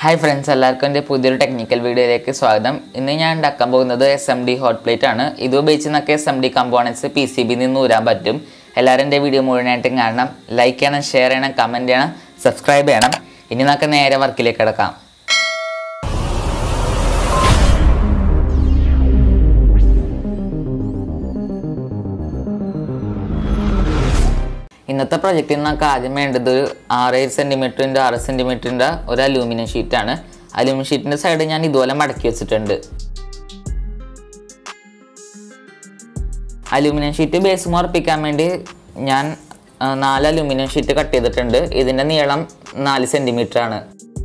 hi friends എല്ലാവർക്കും എൻ്റെ പുതിയൊരു ടെക്നിക്കൽ വീഡിയോയിലേക്ക് സ്വാഗതം ഇന്ന് ഞാൻ ഉണ്ടാക്കാൻ പോകുന്നത് S M D hot plate ആണ് ഇത് ഉപയോഗിച്ച് നമുക്ക് S M D components P C B നിന്ന് ഊരാൻ പറ്റും എല്ലാവരും എൻ്റെ വീഡിയോ മുഴുവനായിട്ടും കാണണം ലൈക്ക് ചെയ്യണം ഷെയർ ചെയ്യണം കമൻറ്റ് ചെയ്യണം സബ്സ്ക്രൈബ് ചെയ്യണം ഇനി നമുക്ക് നേരെ വർക്കിലേക്ക് കിടക്കാം ഇന്നത്തെ പ്രൊജക്റ്റിൽ നമുക്ക് ആദ്യം വേണ്ടത് ഒരു ആറ് ഏഴ് സെൻറ്റിമീറ്ററിൻ്റെ ആറ് സെൻറ്റിമീറ്ററിൻ്റെ ഒരു അലൂമിനിയം ഷീറ്റാണ് അലൂമിനിയം ഷീറ്റിൻ്റെ സൈഡ് ഞാൻ ഇതുപോലെ മടക്കി വെച്ചിട്ടുണ്ട് അലൂമിനിയം ഷീറ്റ് ബേസ് ഉറപ്പിക്കാൻ വേണ്ടി ഞാൻ ആ, നാല് അലൂമിനിയം ഷീറ്റ് കട്ട് ചെയ്തിട്ടുണ്ട് ഇതിൻ്റെ നീളം നാല് സെൻറ്റിമീറ്റർ ആണ്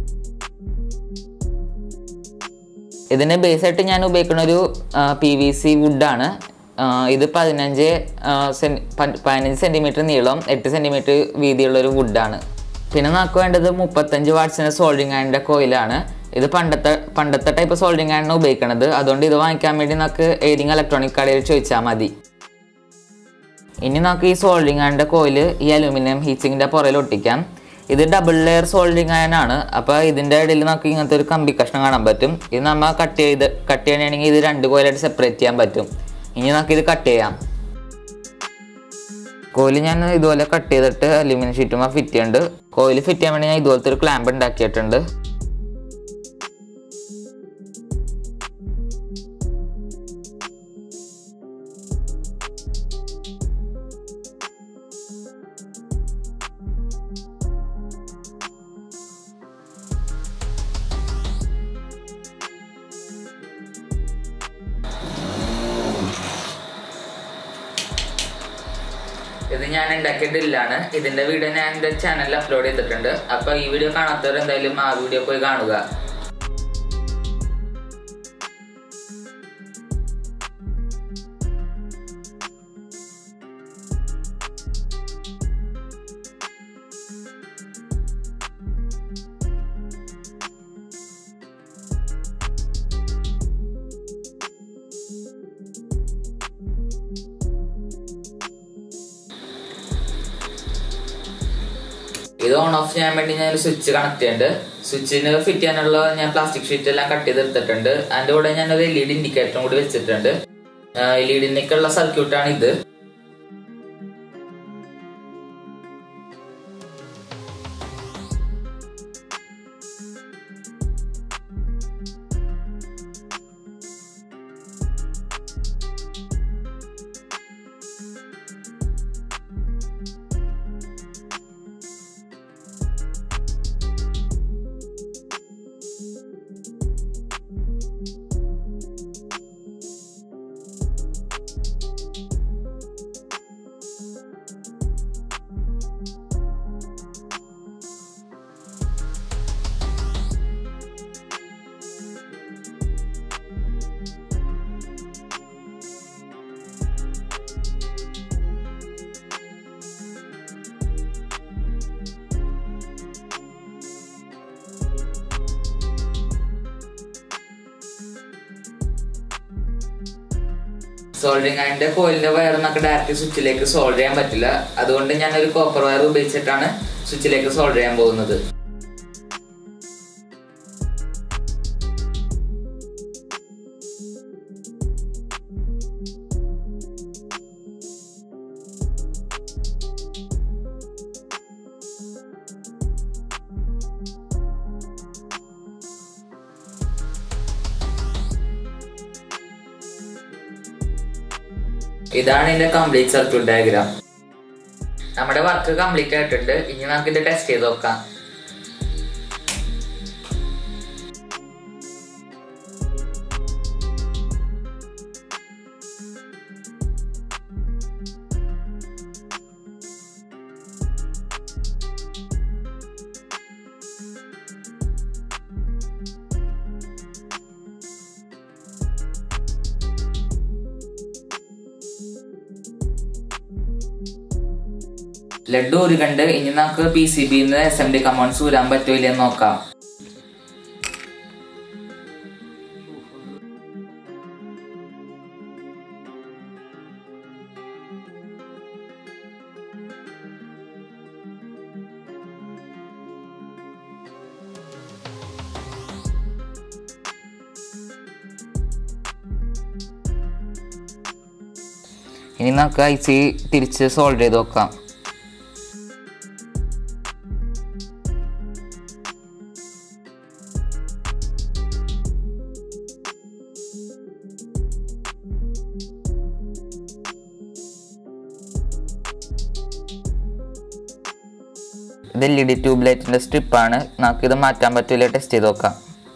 ഇതിൻ്റെ ബേസായിട്ട് ഞാൻ ഉപയോഗിക്കുന്ന ഒരു പി വി സി വുഡാണ് ഇത് പതിനഞ്ച് ആ, സെൻ- പ- പതിനഞ്ച് സെൻറ്റിമീറ്റർ നീളം എട്ട് സെൻറ്റിമീറ്റർ വീതിയുള്ള ഒരു വുഡാണ് പിന്നെ നമുക്ക് വേണ്ടത് മുപ്പത്തഞ്ച് വാട്ട്സിൻ്റെ സോൾഡിങ് ആൻഡിൻ്റെ കോയിലാണ് ഇത് പണ്ടത്തെ പണ്ടത്തെ ടൈപ്പ് സോൾഡിങ് ആൻഡാണ് ഉപയോഗിക്കുന്നത് അതുകൊണ്ട് ഇത് വാങ്ങിക്കാൻ വേണ്ടി നമുക്ക് ഏതെങ്കിലും ഇലക്ട്രോണിക് കടയിൽ ചോദിച്ചാൽ മതി ഇനി നമുക്ക് ഈ സോൾഡിങ് ആൻഡിൻ്റെ കോയില് ഈ അലൂമിനിയം ഹീറ്റിങ്ങിൻ്റെ പുറയിൽ ഒട്ടിക്കാം ഇത് ഡബിൾ ലെയർ സോൾഡിങ് അയനാണ് അപ്പോൾ ഇതിൻ്റെ ഇടയിൽ നമുക്ക് ഇങ്ങനത്തെ ഒരു കമ്പി കഷ്ണം കാണാൻ പറ്റും ഇത് നമ്മൾ കട്ട് ചെയ്ത് കട്ട് ചെയ്യണമെങ്കിൽ ഇത് രണ്ട് കോയിലായിട്ട് സെപ്പറേറ്റ് ചെയ്യാൻ പറ്റും ഇനി നമുക്ക് ഇത് കട്ട് ചെയ്യാം കോയില് ഞാൻ ഇതുപോലെ കട്ട് ചെയ്തിട്ട് അലൂമിനിയം ഷീറ്റുമ്പോൾ ഫിറ്റ് ചെയ്യുന്നുണ്ട് കോയില് ഫിറ്റ് ചെയ്യാൻ വേണ്ടി ഞാൻ ഇതുപോലത്തെ ഒരു ക്ലാമ്പ് ഉണ്ടാക്കിയിട്ടുണ്ട് ഇത് ഞാൻ ഉണ്ടാക്കിയ ഡ്രില്ലാണ് ഇതിന്റെ വീഡിയോ ഞാൻ എൻ്റെ ചാനലിൽ അപ്ലോഡ് ചെയ്തിട്ടുണ്ട് അപ്പോൾ ഈ വീഡിയോ കാണാത്തവർ എന്തായാലും ആ വീഡിയോ പോയി കാണുക ഇത് ഓൺ ഓഫ് ചെയ്യാൻ വേണ്ടി ഞാൻ സ്വിച്ച് കണക്ട് ചെയ്യുന്നുണ്ട് സ്വിച്ചിന് ഫിറ്റ് ചെയ്യാനുള്ള ഞാൻ പ്ലാസ്റ്റിക് ഷീറ്റ് എല്ലാം കട്ട് ചെയ്തെടുത്തിട്ടുണ്ട് അതിന്റെ കൂടെ ഞാൻ ഒരു എൽ ഇ ഡി ഇൻഡിക്കേറ്ററും കൂടി വെച്ചിട്ടുണ്ട് എൽ ഇ ഡിനൊക്കെയുള്ള സർക്യൂട്ടാണ് ഇത് സോൾഡറിങ് അതിന്റെ കോയിലിന്റെ വയർ നമുക്ക് ഡയറക്റ്റ് സ്വിച്ചിലേക്ക് സോൾഡർ ചെയ്യാൻ പറ്റില്ല അതുകൊണ്ട് ഞാൻ ഒരു കോപ്പർ വയർ ഉപയോഗിച്ചിട്ടാണ് സ്വിച്ചിലേക്ക് സോൾഡർ ചെയ്യാൻ പോകുന്നത് ഇതാണ് ഇതിന്റെ കംപ്ലീറ്റ് സർക്യൂട്ട് ഡയഗ്രാം നമ്മുടെ വർക്ക് കംപ്ലീറ്റ് ആയിട്ടുണ്ട് ഇനി നമുക്ക് ഇത് ടെസ്റ്റ് ചെയ്ത് നോക്കാം ലഡു ഒരു കണ്ട് ഇനി നമുക്ക് പി സി ബിന്ന് എസ് എം ഡി കമൗണ്ട്സ് ഊരാൻ പറ്റൂലെന്ന് നോക്കാം ഇനി നമുക്ക് ഐ സി തിരിച്ച് സോൾവ് ചെയ്ത് നോക്കാം ഇത് എൽ ഇ ഡി ട്യൂബ് ലൈറ്റിൻ്റെ സ്ട്രിപ്പാണ് നമുക്കിത് മാറ്റാൻ പറ്റില്ല ടെസ്റ്റ് ചെയ്ത് നോക്കാം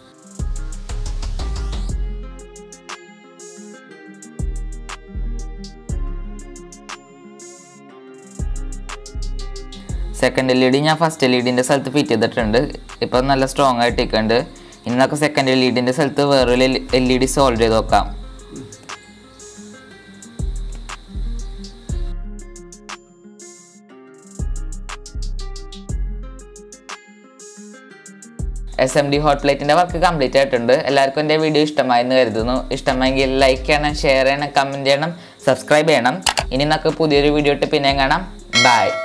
സെക്കൻഡ് എൽ ഇ ഡി ഞാൻ ഫസ്റ്റ് എൽ ഇ ഡിൻ്റെ സ്ഥലത്ത് ഫിറ്റ് ചെയ്തിട്ടുണ്ട് ഇപ്പം നല്ല സ്ട്രോങ് ആയിട്ട് ഇരിക്കുന്നുണ്ട് ഇനി നമുക്ക് സെക്കൻഡ് എൽ ഇ ഡിൻ്റെ സ്ഥലത്ത് വേറൊരു എൽ ഇ ഡി സോൾവ് ചെയ്ത് നോക്കാം എസ് എം ഡി ഹോട്ട് ലൈറ്റിൻ്റെ വർക്ക് കംപ്ലീറ്റ് ആയിട്ടുണ്ട് എല്ലാവർക്കും എൻ്റെ വീഡിയോ ഇഷ്ടമായെന്ന് കരുതുന്നു ഇഷ്ടമായെങ്കിൽ ലൈക്ക് ചെയ്യണം ഷെയർ ചെയ്യണം കമൻറ്റ് ചെയ്യണം സബ്സ്ക്രൈബ് ചെയ്യണം ഇനി നമുക്ക് പുതിയൊരു വീഡിയോ ഇട്ട് പിന്നെയും കാണാം ബൈ